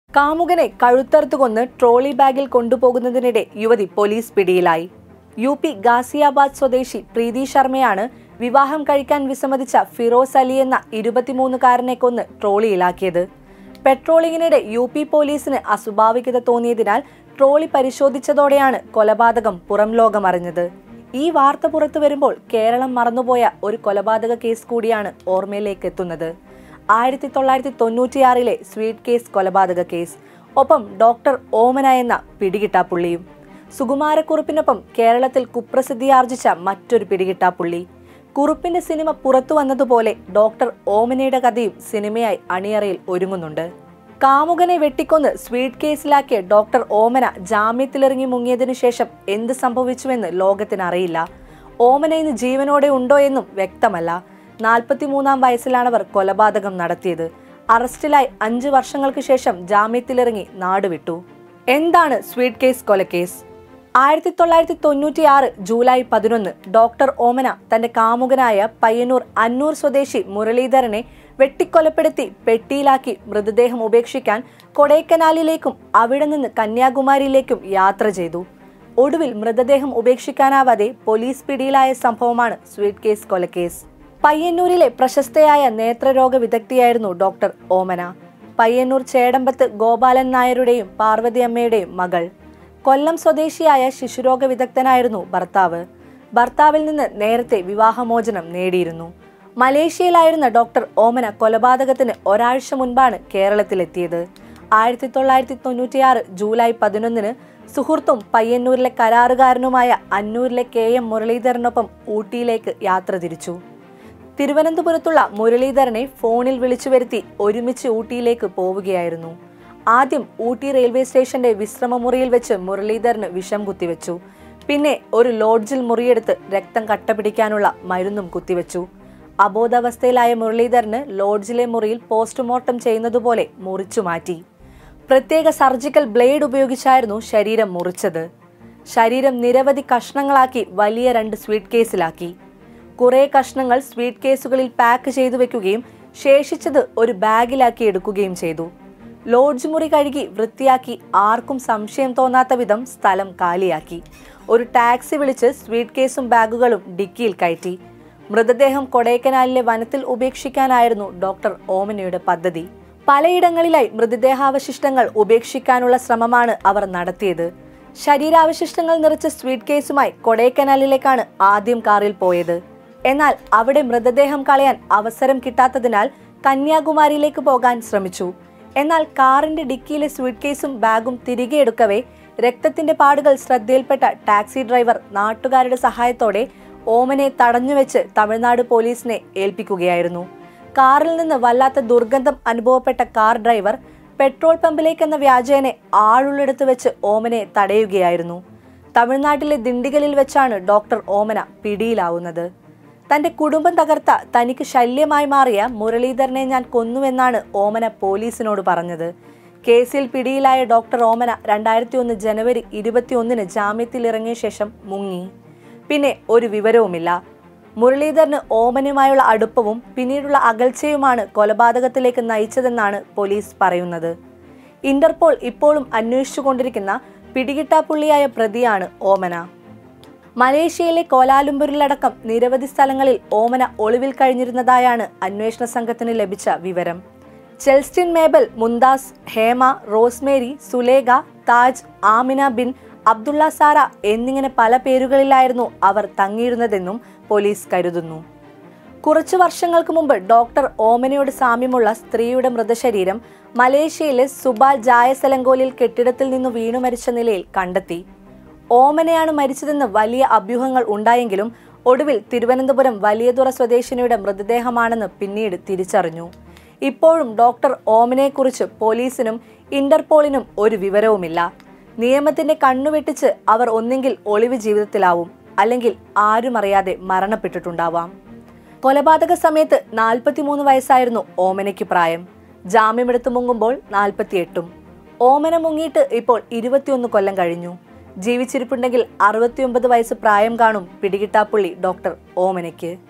കാമുകനെ കഴുത്തറുത്തു കൊന്ന് ട്രോളി ബാഗിൽ കൊണ്ടുപോകുന്നതിനിടെ യുവതി പോലീസ് പിടിയിലായി യു പി ഗാസിയാബാദ് സ്വദേശി പ്രീതി ശർമ്മയാണ് വിവാഹം കഴിക്കാൻ വിസമ്മതിച്ച ഫിറോസ് അലി എന്ന ഇരുപത്തിമൂന്നുകാരനെ കൊന്ന് ട്രോളിയിലാക്കിയത് പെട്രോളിങ്ങിനിടെ യു പി പോലീസിന് അസ്വാഭാവികത തോന്നിയതിനാൽ ട്രോളി പരിശോധിച്ചതോടെയാണ് കൊലപാതകം പുറം ലോകമറിഞ്ഞത് ഈ വാർത്ത പുറത്തു വരുമ്പോൾ കേരളം മറന്നുപോയ ഒരു കൊലപാതക കേസ് കൂടിയാണ് ഓർമ്മയിലേക്ക് എത്തുന്നത് ആയിരത്തി തൊള്ളായിരത്തി തൊണ്ണൂറ്റിയാറിലെ സ്വീറ്റ് കേസ് കൊലപാതക കേസ് ഒപ്പം ഡോക്ടർ ഓമന എന്ന പിടികിട്ടാപ്പുള്ളിയും സുകുമാരക്കുറുപ്പിനൊപ്പം കേരളത്തിൽ കുപ്രസിദ്ധിയാർജിച്ച മറ്റൊരു പിടികിട്ടാപ്പുള്ളി കുറുപ്പിന്റെ സിനിമ പുറത്തു വന്നതുപോലെ ഡോക്ടർ ഓമനയുടെ കഥയും സിനിമയായി അണിയറയിൽ ഒരുങ്ങുന്നുണ്ട് കാമുകനെ വെട്ടിക്കൊന്ന് സ്വീറ്റ് കേസിലാക്കിയ ഡോക്ടർ ഓമന ജാമ്യത്തിലിറങ്ങി മുങ്ങിയതിനു ശേഷം എന്ത് സംഭവിച്ചുവെന്ന് ലോകത്തിനറിയില്ല ഓമന ഇന്ന് ജീവനോടെ ഉണ്ടോ എന്നും വ്യക്തമല്ല നാൽപ്പത്തിമൂന്നാം വയസ്സിലാണവർ കൊലപാതകം നടത്തിയത് അറസ്റ്റിലായി അഞ്ച് വർഷങ്ങൾക്ക് ശേഷം ജാമ്യത്തിലിറങ്ങി നാടുവിട്ടു എന്താണ് സ്വീറ്റ് കേസ് കൊലക്കേസ് ആയിരത്തി തൊള്ളായിരത്തി തൊണ്ണൂറ്റി ആറ് ജൂലൈ പതിനൊന്ന് ഡോക്ടർ ഓമന തന്റെ കാമുകനായ പയ്യന്നൂർ അന്നൂർ സ്വദേശി മുരളീധരനെ വെട്ടിക്കൊലപ്പെടുത്തി പെട്ടിയിലാക്കി മൃതദേഹം ഉപേക്ഷിക്കാൻ കൊടൈക്കനാലിലേക്കും അവിടെ നിന്ന് കന്യാകുമാരിയിലേക്കും യാത്ര ചെയ്തു ഒടുവിൽ മൃതദേഹം ഉപേക്ഷിക്കാനാവാതെ പോലീസ് പിടിയിലായ സംഭവമാണ് സ്വീറ്റ് കേസ് കൊലക്കേസ് പയ്യന്നൂരിലെ പ്രശസ്തയായ നേത്രരോഗ വിദഗ്ധയായിരുന്നു ഡോക്ടർ ഓമന പയ്യന്നൂർ ചേടമ്പത്ത് ഗോപാലൻ നായരുടെയും പാർവതി അമ്മയുടെയും മകൾ കൊല്ലം സ്വദേശിയായ ശിശുരോഗ വിദഗ്ധനായിരുന്നു ഭർത്താവ് ഭർത്താവിൽ നിന്ന് നേരത്തെ വിവാഹമോചനം നേടിയിരുന്നു മലേഷ്യയിലായിരുന്ന ഡോക്ടർ ഓമന കൊലപാതകത്തിന് ഒരാഴ്ച മുൻപാണ് കേരളത്തിലെത്തിയത് ആയിരത്തി തൊള്ളായിരത്തി തൊണ്ണൂറ്റിയാറ് ജൂലൈ പതിനൊന്നിന് സുഹൃത്തും പയ്യന്നൂരിലെ കരാറുകാരനുമായ അന്നൂരിലെ കെ എം മുരളീധരനൊപ്പം ഊട്ടിയിലേക്ക് യാത്ര തിരിച്ചു തിരുവനന്തപുരത്തുള്ള മുരളീധരനെ ഫോണിൽ വിളിച്ചു വരുത്തി ഒരുമിച്ച് ഊട്ടിയിലേക്ക് പോവുകയായിരുന്നു ആദ്യം ഊട്ടി റെയിൽവേ സ്റ്റേഷന്റെ വിശ്രമമുറിയിൽ വെച്ച് മുരളീധരന് വിഷം കുത്തിവെച്ചു പിന്നെ ഒരു ലോഡ്ജിൽ മുറിയെടുത്ത് രക്തം കട്ടപിടിക്കാനുള്ള മരുന്നും കുത്തിവെച്ചു അബോധാവസ്ഥയിലായ മുരളീധരന് ലോഡ്ജിലെ മുറിയിൽ പോസ്റ്റ്മോർട്ടം ചെയ്യുന്നതുപോലെ മുറിച്ചു മാറ്റി പ്രത്യേക സർജിക്കൽ ബ്ലേഡ് ഉപയോഗിച്ചായിരുന്നു ശരീരം മുറിച്ചത് ശരീരം നിരവധി കഷ്ണങ്ങളാക്കി വലിയ രണ്ട് സ്വീറ്റ് കേസിലാക്കി കുറെ കഷ്ണങ്ങൾ സ്വീറ്റ് കേസുകളിൽ പാക്ക് ചെയ്തു വെക്കുകയും ശേഷിച്ചത് ഒരു ബാഗിലാക്കി എടുക്കുകയും ചെയ്തു ലോഡ്ജ് മുറി കഴുകി വൃത്തിയാക്കി ആർക്കും സംശയം തോന്നാത്ത വിധം സ്ഥലം കാലിയാക്കി ഒരു ടാക്സി വിളിച്ച് സ്വീറ്റ് കേസും ബാഗുകളും ഡിക്കിയിൽ കയറ്റി മൃതദേഹം കൊടൈക്കനാലിലെ വനത്തിൽ ഉപേക്ഷിക്കാനായിരുന്നു ഡോക്ടർ ഓമനയുടെ പദ്ധതി പലയിടങ്ങളിലായി മൃതദേഹാവശിഷ്ടങ്ങൾ ഉപേക്ഷിക്കാനുള്ള ശ്രമമാണ് അവർ നടത്തിയത് ശരീരാവശിഷ്ടങ്ങൾ നിറച്ച സ്വീറ്റ് കേസുമായി കൊടൈക്കനാലിലേക്കാണ് ആദ്യം കാറിൽ പോയത് എന്നാൽ അവിടെ മൃതദേഹം കളയാൻ അവസരം കിട്ടാത്തതിനാൽ കന്യാകുമാരിയിലേക്ക് പോകാൻ ശ്രമിച്ചു എന്നാൽ കാറിന്റെ ഡിക്കിയിലെ സ്വീറ്റ് കേസും ബാഗും തിരികെ എടുക്കവേ രക്തത്തിന്റെ പാടുകൾ ശ്രദ്ധയിൽപ്പെട്ട ടാക്സി ഡ്രൈവർ നാട്ടുകാരുടെ സഹായത്തോടെ ഓമനെ തടഞ്ഞുവെച്ച് തമിഴ്നാട് പോലീസിനെ ഏൽപ്പിക്കുകയായിരുന്നു കാറിൽ നിന്ന് വല്ലാത്ത ദുർഗന്ധം അനുഭവപ്പെട്ട കാർ ഡ്രൈവർ പെട്രോൾ പമ്പിലേക്കെന്ന വ്യാജേനെ ആളുള്ളിടത്ത് വെച്ച് ഓമനെ തടയുകയായിരുന്നു തമിഴ്നാട്ടിലെ ദിണ്ടിഗലിൽ വെച്ചാണ് ഡോക്ടർ ഓമന പിടിയിലാവുന്നത് തന്റെ കുടുംബം തകർത്ത തനിക്ക് ശല്യമായി മാറിയ മുരളീധരനെ ഞാൻ കൊന്നുവെന്നാണ് ഓമന പോലീസിനോട് പറഞ്ഞത് കേസിൽ പിടിയിലായ ഡോക്ടർ ഓമന രണ്ടായിരത്തി ഒന്ന് ജനുവരി ഇരുപത്തിയൊന്നിന് ജാമ്യത്തിൽ ഇറങ്ങിയ ശേഷം മുങ്ങി പിന്നെ ഒരു വിവരവുമില്ല മുരളീധരന് ഓമനുമായുള്ള അടുപ്പവും പിന്നീടുള്ള അകൽച്ചയുമാണ് കൊലപാതകത്തിലേക്ക് നയിച്ചതെന്നാണ് പോലീസ് പറയുന്നത് ഇന്റർപോൾ ഇപ്പോഴും അന്വേഷിച്ചുകൊണ്ടിരിക്കുന്ന പിടികിട്ടാപ്പുള്ളിയായ പ്രതിയാണ് ഓമന മലേഷ്യയിലെ കോലാലുംപൂരിലടക്കം നിരവധി സ്ഥലങ്ങളിൽ ഓമന ഒളിവിൽ കഴിഞ്ഞിരുന്നതായാണ് അന്വേഷണ സംഘത്തിന് ലഭിച്ച വിവരം Celestine Mabel Mumtaz Hema Rosemary Sulekha Taj Amina bin Abdullah Sara എന്നിങ്ങനെ പല പേരുകളിലായിരുന്നു അവർ തങ്ങിയിരുന്നതെന്നും പോലീസ് കരുതുന്നു കുറച്ചു വർഷങ്ങൾക്ക് മുമ്പ് ഡോക്ടർ ഓമനയോട് സാമ്യമുള്ള സ്ത്രീയുടെ മൃതശരീരം മലേഷ്യയിലെ സുബാൽ ജായസലങ്കോലിൽ കെട്ടിടത്തിൽ നിന്ന് വീണു മരിച്ച നിലയിൽ കണ്ടെത്തി ഓമനയാണ് മരിച്ചതെന്ന് വലിയ അഭ്യൂഹങ്ങൾ ഉണ്ടായെങ്കിലും ഒടുവിൽ തിരുവനന്തപുരം വലിയതുറ സ്വദേശിനിയുടെ മൃതദേഹമാണെന്ന് പിന്നീട് തിരിച്ചറിഞ്ഞു ഇപ്പോഴും ഡോക്ടർ ഓമനയെക്കുറിച്ച് പോലീസിനും ഇന്റർപോളിനും ഒരു വിവരവുമില്ല നിയമത്തിന്റെ കണ്ണുവെട്ടിച്ച് അവർ ഒന്നെങ്കിൽ ഒളിവ് ജീവിതത്തിലാവും അല്ലെങ്കിൽ ആരും അറിയാതെ മരണപ്പെട്ടിട്ടുണ്ടാവാം കൊലപാതക സമയത്ത് നാൽപ്പത്തിമൂന്ന് വയസ്സായിരുന്നു ഓമനയ്ക്ക് പ്രായം ജാമ്യമെടുത്ത് മുങ്ങുമ്പോൾ നാൽപ്പത്തിയെട്ടും ഓമന മുങ്ങിയിട്ട് ഇപ്പോൾ ഇരുപത്തിയൊന്ന് കൊല്ലം കഴിഞ്ഞു ജീവിച്ചിരിപ്പുണ്ടെങ്കിൽ അറുപത്തിയൊമ്പത് വയസ്സ് പ്രായം കാണും പിടികിട്ടാപ്പുള്ളി ഡോക്ടർ ഓമനയ്ക്ക്